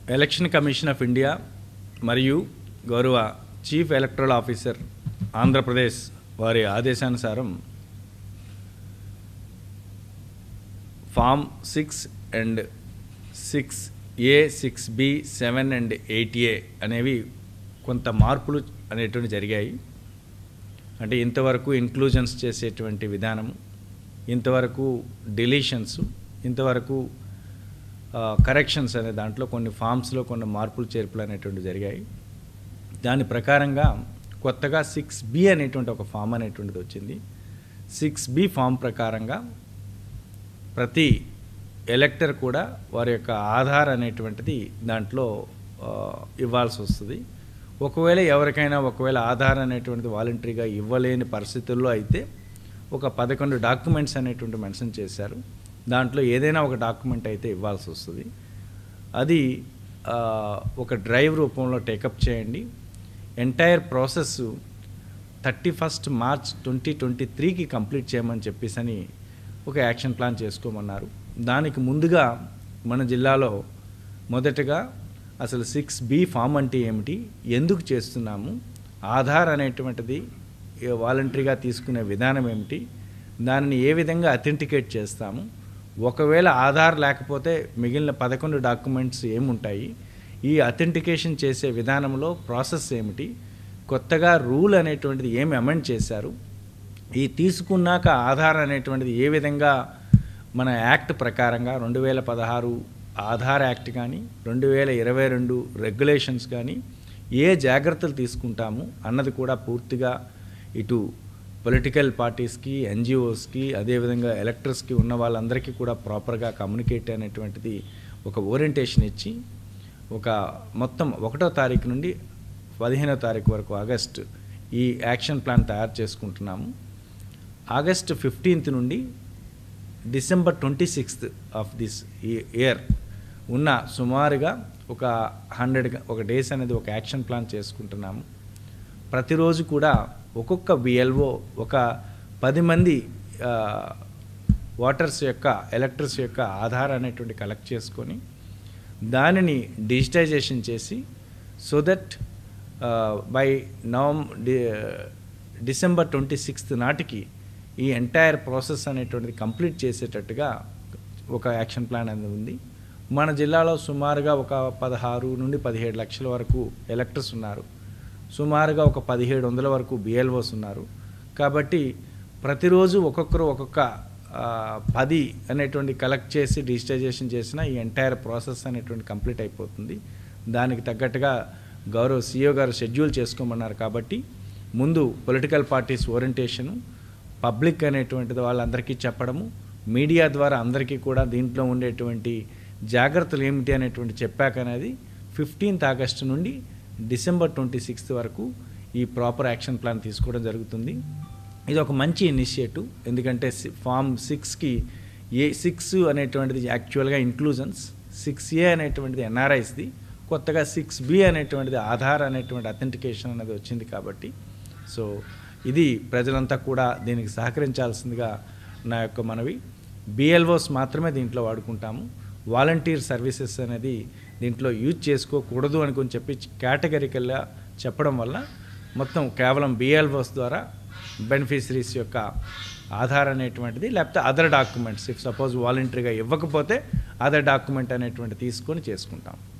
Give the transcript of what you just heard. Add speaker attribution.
Speaker 1: election commission of India మరియు గౌరవ chief electoral officer Andhra Pradesh వారి ఆదేశానుసారం form six and six A six B seven and eight A అనేవి కొంత మార్పులు అనేటువంటి జరిగాయి అంటే ఇంతవరకు ఇంక్లూజన్స్ చేసేటువంటి విధానం ఇంతవరకు డిలీషన్స్ ఇంతవరకు కరెక్షన్స్ అనే దాంట్లో కొన్ని ఫామ్స్లో కొన్ని మార్పులు చేర్పులు అనేటువంటి జరిగాయి దాని ప్రకారంగా కొత్తగా సిక్స్ బి అనేటువంటి ఒక ఫామ్ అనేటువంటిది వచ్చింది సిక్స్ బి ఫామ్ ప్రకారంగా ప్రతి ఎలక్టర్ కూడా వారి యొక్క ఆధార్ అనేటువంటిది దాంట్లో ఆ, ఇవ్వాల్సి వస్తుంది ఒకవేళ ఎవరికైనా ఒకవేళ ఆధార్ అనేటువంటిది వాలంటరీగా ఇవ్వలేని పరిస్థితుల్లో అయితే ఒక పదకొండు డాక్యుమెంట్స్ అనేటువంటి మెన్షన్ చేశారు దాంట్లో ఏదైనా ఒక డాక్యుమెంట్ అయితే ఇవ్వాల్సి వస్తుంది అది ఆ, ఒక డ్రైవ్ రూపంలో టేకప్ చేయండి entire process thirty first March twenty twenty త్రీకి కంప్లీట్ చేయమని చెప్పేసి అని ఒక యాక్షన్ ప్లాన్ చేసుకోమన్నారు దానికి ముందుగా మన జిల్లాలో మొదటగా అసలు సిక్స్ బి ఫామ్ అంటే ఏమిటి ఎందుకు చేస్తున్నాము ఆధార్ అనేటువంటిది వాలంటరీగా తీసుకునే విధానం ఏమిటి దానిని ఏ విధంగా అథెంటికేట్ చేస్తాము ఒకవేళ ఆధార్ లేకపోతే మిగిలిన పదకొండు డాక్యుమెంట్స్ ఏముంటాయి ఈ అథెంటికేషన్ చేసే విధానంలో ప్రాసెస్ ఏమిటి కొత్తగా రూల్ అనేటువంటిది ఏమి అమెండ్ చేశారు ఈ తీసుకున్నాక ఆధార్ అనేటువంటిది ఏ విధంగా మన యాక్ట్ ప్రకారంగా రెండు వేల పదహారు ఆధార్ యాక్ట్ కానీ రెండు వేల ఇరవై రెండు రెగ్యులేషన్స్ కానీ ఏ జాగ్రత్తలు తీసుకుంటాము అన్నది కూడా పూర్తిగా ఇటు పొలిటికల్ పార్టీస్కి ఎన్జిఓస్కి అదేవిధంగా ఎలక్టర్స్కి ఉన్న వాళ్ళందరికీ కూడా ప్రాపర్గా కమ్యూనికేట్ అనేటువంటిది ఒక ఓరియంటేషన్ ఇచ్చి ఒక మొత్తం ఒకటో తారీఖు నుండి పదిహేనో తారీఖు వరకు ఆగస్ట్ ఈ యాక్షన్ ప్లాన్ తయారు చేసుకుంటున్నాము ఆగస్ట్ ఫిఫ్టీన్త్ నుండి December twenty sixth of this year ఉన్న సుమారుగా ఒక హండ్రెడ్ ఒక డేస్ అనేది ఒక యాక్షన్ ప్లాన్ చేసుకుంటున్నాము ప్రతిరోజు కూడా ఒక్కొక్క బిఎల్ఓ ఒక పది మంది ఓటర్స్ యొక్క ఎలక్టర్స్ యొక్క ఆధార్ అనేటువంటి కలెక్ట్ చేసుకొని దానిని డిజిటైజేషన్ చేసి సో దట్ బై నవం డిసెంబర్ ట్వంటీ సిక్స్త్ నాటికి ఈ ఎంటైర్ ప్రాసెస్ అనేటువంటిది కంప్లీట్ చేసేటట్టుగా ఒక యాక్షన్ ప్లాన్ అనేది ఉంది మన జిల్లాలో సుమారుగా ఒక పదహారు నుండి పదిహేడు లక్షల వరకు ఎలక్టర్స్ ఉన్నారు సుమారుగా ఒక పదిహేడు వందల వరకు బిఎల్ఓస్ ఉన్నారు కాబట్టి ప్రతిరోజు ఒక్కొక్కరు ఒక్కొక్క ఆ, పది అనేటువంటి కలెక్ట్ చేసి డిజిటైజేషన్ చేసిన ఈ ఎంటైర్ ప్రాసెస్ అనేటువంటి కంప్లీట్ అయిపోతుంది దానికి తగ్గట్టుగా గౌరవ్ సీఓ గారు షెడ్యూల్ చేసుకోమన్నారు కాబట్టి ముందు పొలిటికల్ పార్టీస్ ఓరియంటేషను పబ్లిక్ అనేటువంటిది వాళ్ళందరికీ చెప్పడము మీడియా ద్వారా అందరికీ కూడా దీంట్లో ఉండేటువంటి జాగ్రత్తలు ఏమిటి అనేటువంటి చెప్పాక అనేది ఫిఫ్టీన్త్ ఆగస్టు నుండి డిసెంబర్ ట్వంటీ సిక్స్త్ వరకు ఈ ప్రాపర్ యాక్షన్ ప్లాన్ తీసుకోవడం జరుగుతుంది ఇది ఒక మంచి ఇనిషియేటివ్ ఎందుకంటే సి- ఫామ్ సిక్స్కి ఏ సిక్స్ అనేటువంటిది యాక్చువల్గా ఇంక్లూజన్స్ సిక్స్ ఏ అనేటువంటిది ఎన్ఆర్ఐస్ది కొత్తగా సిక్స్ బి అనేటువంటిది ఆధార్ అనేటువంటి అథెంటికేషన్ అనేది వచ్చింది కాబట్టి సో ఇది ప్రజలంతా కూడా దీనికి సహకరించాల్సిందిగా నా యొక్క మనవి బిఎల్ఓస్ మాత్రమే దీంట్లో వాడుకుంటాము వాలంటీర్ సర్వీసెస్ అనేది దీంట్లో యూజ్ చేసుకోకూడదు అనుకుని చెప్పి కేటగిరికల్గా చెప్పడం వల్ల మొత్తం కేవలం బిఎల్ఓస్ ద్వారా బెనిఫిషరీస్ యొక్క ఆధార్ అనేటువంటిది లేకపోతే అదర్ డాక్యుమెంట్స్ ఇఫ్ సపోజ్ వాలంటరీగా ఇవ్వకపోతే అదర్ డాక్యుమెంట్ అనేటువంటి తీసుకొని చేసుకుంటాం